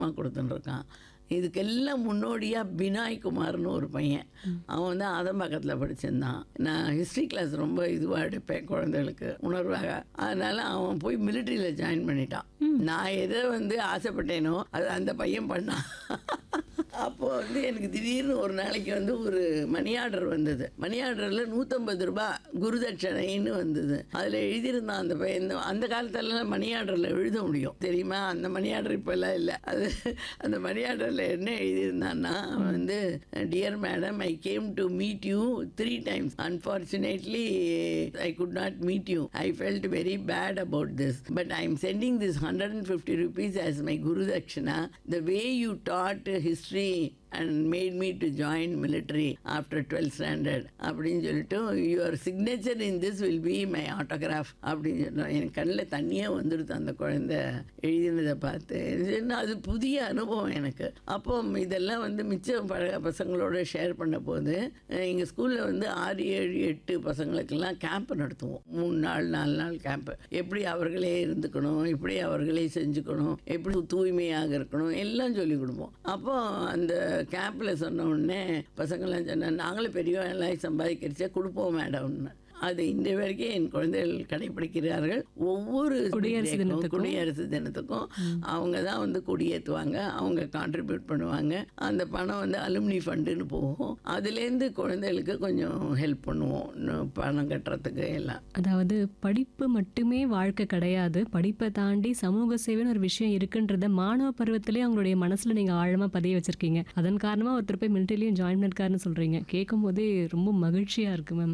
கொடுத்துன்னு இருக்கான் இதுக்கெல்லாம் முன்னோடியாக பினாய் குமார்னு ஒரு பையன் அவன் வந்து அதம்பாக்கத்தில் படிச்சிருந்தான் நான் ஹிஸ்ட்ரி கிளாஸ் ரொம்ப இதுவாக எடுப்பேன் குழந்தைகளுக்கு உணர்வாக அதனால அவன் போய் மிலிட்ரியில் ஜாயின் பண்ணிட்டான் நான் எதை வந்து ஆசைப்பட்டேனோ அது அந்த பையன் பண்ணான் அப்போ வந்து எனக்கு திடீர்னு ஒரு நாளைக்கு வந்து ஒரு மணி ஆர்டர் வந்தது மணி ஆர்டரில் நூற்றம்பது ரூபாய் குருதட்சணைன்னு வந்தது அதில் எழுதியிருந்தான் அந்த பையன் இந்த- அந்த காலத்துலலாம் மணி ஆர்டரில் எழுத முடியும் தெரியுமா அந்த மணி ஆர்டர் இப்போல்லாம் இல்லை அது அந்த மணி ஆர்டரில் என்ன எழுதியிருந்தான்னா அவன் வந்து dear madam I came to meet you three times unfortunately I could not meet you I felt very bad about this but I am sending this hundred and fifty rupees as my guru dakshina the way you taught history and made me to join military after twelfth standard அப்படின்னு சொல்லிட்டு your signature in this will be my autograph அப்படின்னு சொன்னோம் எனக்கு கண்ணில் தண்ணியே வந்துடுது அந்த குழந்தை எழுதினதை பார்த்து என்ன அது புதிய அனுபவம் எனக்கு அப்போ இதெல்லாம் வந்து மிச்ச பழ பசங்களோட ஷேர் பண்ண போது எங்கள் ஸ்கூலில் வந்து ஆறு ஏழு எட்டு பசங்களுக்கெல்லாம் கேம்ப் நடத்துவோம் மூணு நாள் நாலு நாள் கேம்ப் எப்படி அவர்களே இருந்துக்கணும் எப்படி அவர்களே செஞ்சுக்கணும் எப்படி தூய்மையாக இருக்கணும் எல்லாம் சொல்லி கொடுப்போம் அப்போ அந்த கேம்பில் சொன்ன உடனே பசங்கள்லாம் சொன்ன நாங்களும் பெரியவங்க எல்லாம் சம்பாதிக்கிறச்சே கொடுப்போம் மேடம்னு அது இந்த வரைக்கும் என் குழந்தைகள் கடைபிடிக்கிறார்கள் ஒவ்வொரு குடியரசு birthday-க்கும், தினத்துக்கும். குடியரசு தினத்துக்கும் அவங்க தான் வந்து கொடியேற்றுவாங்க அவங்க கான்ட்ரிபியூட் பண்ணுவாங்க அந்த பணம் வந்து அலுமினி ஃபண்டுன்னு போகும் அதுலேருந்து குழந்தைகளுக்கு கொஞ்சம் ஹெல்ப் பண்ணுவோம் இன்னும் பணம் கட்டுறதுக்கு எல்லாம் அதாவது படிப்பு மட்டுமே வாழ்க்கை கிடையாது படிப்பை தாண்டி சமூக சேவைன்னு ஒரு விஷயம் இருக்குன்றத மாணவ பருவத்திலே அவங்களுடைய மனசுல நீங்க ஆழமா பதிய வச்சிருக்கீங்க அதன் காரணமா ஒருத்தர் போய் மிலிட்டரிலையும் ஜாயின் பண்ணிருக்காருன்னு சொல்றீங்க கேட்கும் போதே ரொம்ப மகிழ்ச்சியா இருக்கு மேம்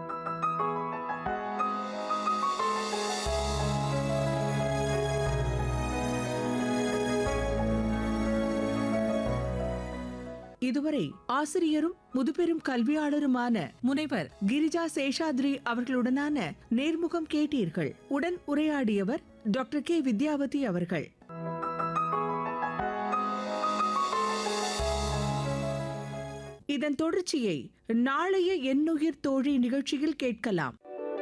இதுவரை ஆசிரியரும் முதுபெரும் கல்வியாளருமான முனைவர் கிரிஜா சேஷாத்ரி அவர்களுடனான நேர்முகம் கேட்டீர்கள் உடன் உரையாடியவர் டாக்டர் கே வித்யாவதி அவர்கள் இதன் தொடர்ச்சியை நாளைய எண்ணுயிர் தோழி நிகழ்ச்சியில் கேட்கலாம்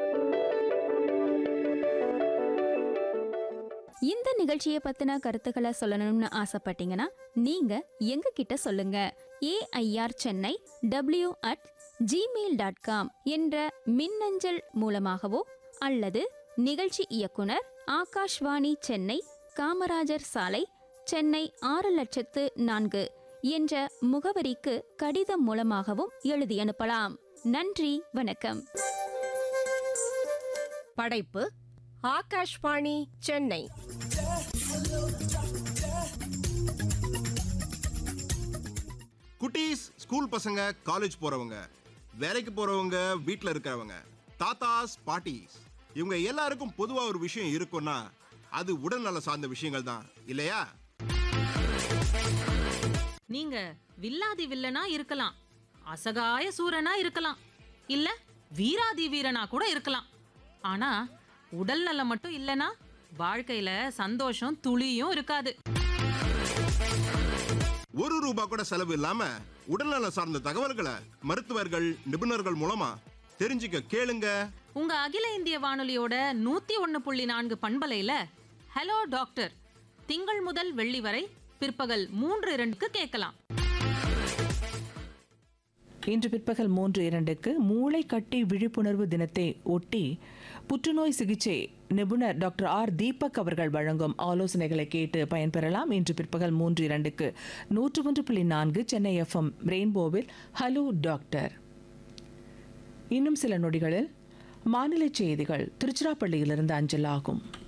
இந்த நிகழ்ச்சியை பத்தின கருத்துக்களை சொல்லணும்னு ஆசைப்பட்டீங்கன்னா நீங்க எங்க கிட்ட சொல்லுங்க AIR Chennai W at Gmail dot com என்ற மின்னஞ்சல் மூலமாகவோ அல்லது நிகழ்ச்சி இயக்குனர் ஆகாஷ்வாணி சென்னை காமராஜர் சாலை சென்னை ஆறு லட்சத்து நான்கு என்ற முகவரிக்கு கடிதம் மூலமாகவும் எழுதி அனுப்பலாம் நன்றி வணக்கம் படைப்பு ஆகாஷ்வாணி சென்னை குட்டீஸ் ஸ்கூல் பசங்க காலேஜ் போறவங்க வேலைக்கு போறவங்க வீட்ல இருக்கிறவங்க தாத்தாஸ் பாட்டிஸ் இவங்க எல்லாருக்கும் பொதுவா ஒரு விஷயம் இருக்கும்னா அது உடல்நல சார்ந்த விஷயங்கள் தான் இல்லையா நீங்க வில்லாதி வில்லனா இருக்கலாம் அசகாய சூரனா இருக்கலாம் இல்ல வீராதி வீரனா கூட இருக்கலாம் ஆனா உடல் நலம் மட்டும் இல்லனா வாழ்க்கையில சந்தோஷம் துளியும் இருக்காது ஒரு ரூபா கூட செலவு இல்லாம உடல்நல சார்ந்த தகவல்களை மருத்துவர்கள் நிபுணர்கள் மூலமா தெரிஞ்சுக்க கேளுங்க உங்க அகில இந்திய வானொலியோட நூத்தி ஒன்னு புள்ளி நான்கு பண்பலையில ஹலோ டாக்டர் திங்கள் முதல் வெள்ளி வரை பிற்பகல் மூன்று இரண்டுக்கு கேட்கலாம் இன்று பிற்பகல் மூன்று இரண்டுக்கு மூளை கட்டி விழிப்புணர்வு தினத்தை ஒட்டி புற்றுநோய் சிகிச்சை நிபுணர் டாக்டர் ஆர் தீபக் அவர்கள் வழங்கும் ஆலோசனைகளை கேட்டு பயன்பெறலாம் இன்று பிற்பகல் மூன்று இரண்டுக்கு நூற்று ஒன்று புள்ளி நான்கு சென்னை எஃப்எம் ரெயின்போவில் ஹலோ டாக்டர் இன்னும் சில நொடிகளில் மாநில செய்திகள் திருச்சிராப்பள்ளியிலிருந்து அஞ்சலாகும்